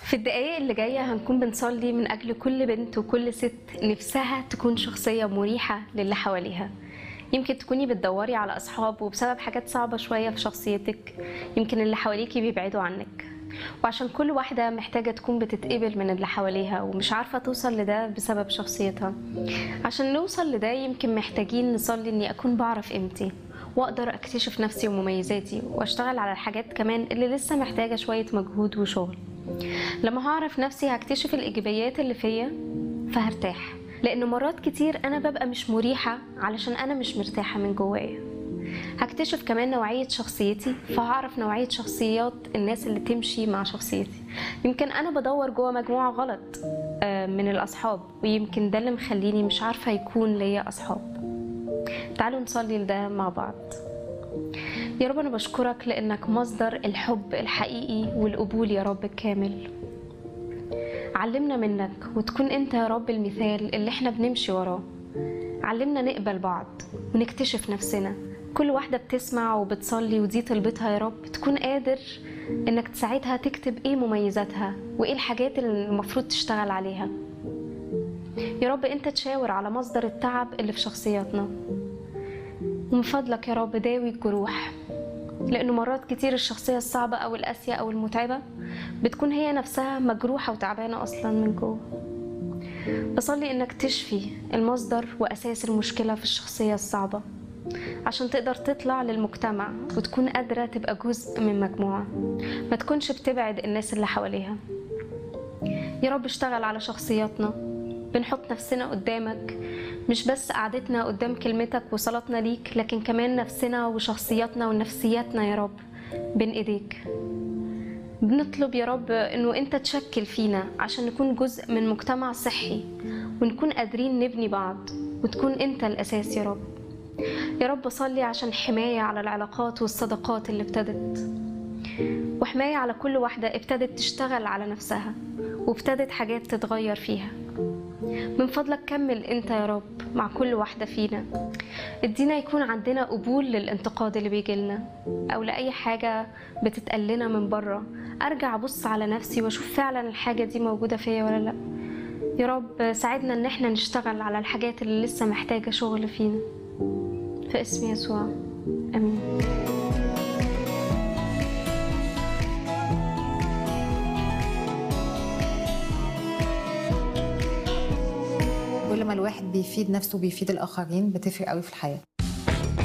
في الدقايق اللي جاية هنكون بنصلي من أجل كل بنت وكل ست نفسها تكون شخصية مريحة للي حواليها يمكن تكوني بتدوري على أصحاب وبسبب حاجات صعبة شوية في شخصيتك يمكن اللي حواليكي بيبعدوا عنك وعشان كل واحدة محتاجة تكون بتتقبل من اللي حواليها ومش عارفة توصل لده بسبب شخصيتها عشان نوصل لده يمكن محتاجين نصلي إني أكون بعرف قيمتي وأقدر أكتشف نفسي ومميزاتي وأشتغل على الحاجات كمان اللي لسه محتاجة شوية مجهود وشغل لما هعرف نفسي هكتشف الإيجابيات اللي فيا فهرتاح لأن مرات كتير أنا ببقى مش مريحة علشان أنا مش مرتاحة من جوايا هكتشف كمان نوعية شخصيتي فهعرف نوعية شخصيات الناس اللي تمشي مع شخصيتي يمكن أنا بدور جوا مجموعة غلط آه، من الأصحاب ويمكن ده اللي مخليني مش عارفة يكون ليا أصحاب تعالوا نصلي لده مع بعض يا رب أنا بشكرك لأنك مصدر الحب الحقيقي والقبول يا رب الكامل علمنا منك وتكون أنت يا رب المثال اللي احنا بنمشي وراه علمنا نقبل بعض ونكتشف نفسنا كل واحدة بتسمع وبتصلي ودي طلبتها يا رب تكون قادر انك تساعدها تكتب ايه مميزاتها وايه الحاجات اللي المفروض تشتغل عليها يا رب انت تشاور على مصدر التعب اللي في شخصياتنا ومن فضلك يا رب داوي الجروح لأنه مرات كتير الشخصية الصعبة أو القاسية أو المتعبة بتكون هي نفسها مجروحة وتعبانة أصلا من جوه بصلي إنك تشفي المصدر وأساس المشكلة في الشخصية الصعبة عشان تقدر تطلع للمجتمع وتكون قادرة تبقى جزء من مجموعة ما تكونش بتبعد الناس اللي حواليها يا رب اشتغل على شخصياتنا بنحط نفسنا قدامك مش بس قعدتنا قدام كلمتك وصلاتنا ليك لكن كمان نفسنا وشخصياتنا ونفسياتنا يا رب بين ايديك بنطلب يا رب انه انت تشكل فينا عشان نكون جزء من مجتمع صحي ونكون قادرين نبني بعض وتكون انت الاساس يا رب يا رب صلي عشان حماية على العلاقات والصداقات اللي ابتدت وحماية على كل واحدة ابتدت تشتغل على نفسها وابتدت حاجات تتغير فيها من فضلك كمل انت يا رب مع كل واحدة فينا ادينا يكون عندنا قبول للانتقاد اللي بيجيلنا او لأي حاجة بتتقلنا من بره ارجع ابص على نفسي واشوف فعلا الحاجة دي موجودة فيا ولا لا يا رب ساعدنا ان احنا نشتغل على الحاجات اللي لسه محتاجة شغل فينا في اسم يسوع امين كل ما الواحد بيفيد نفسه وبيفيد الاخرين بتفرق قوي في الحياه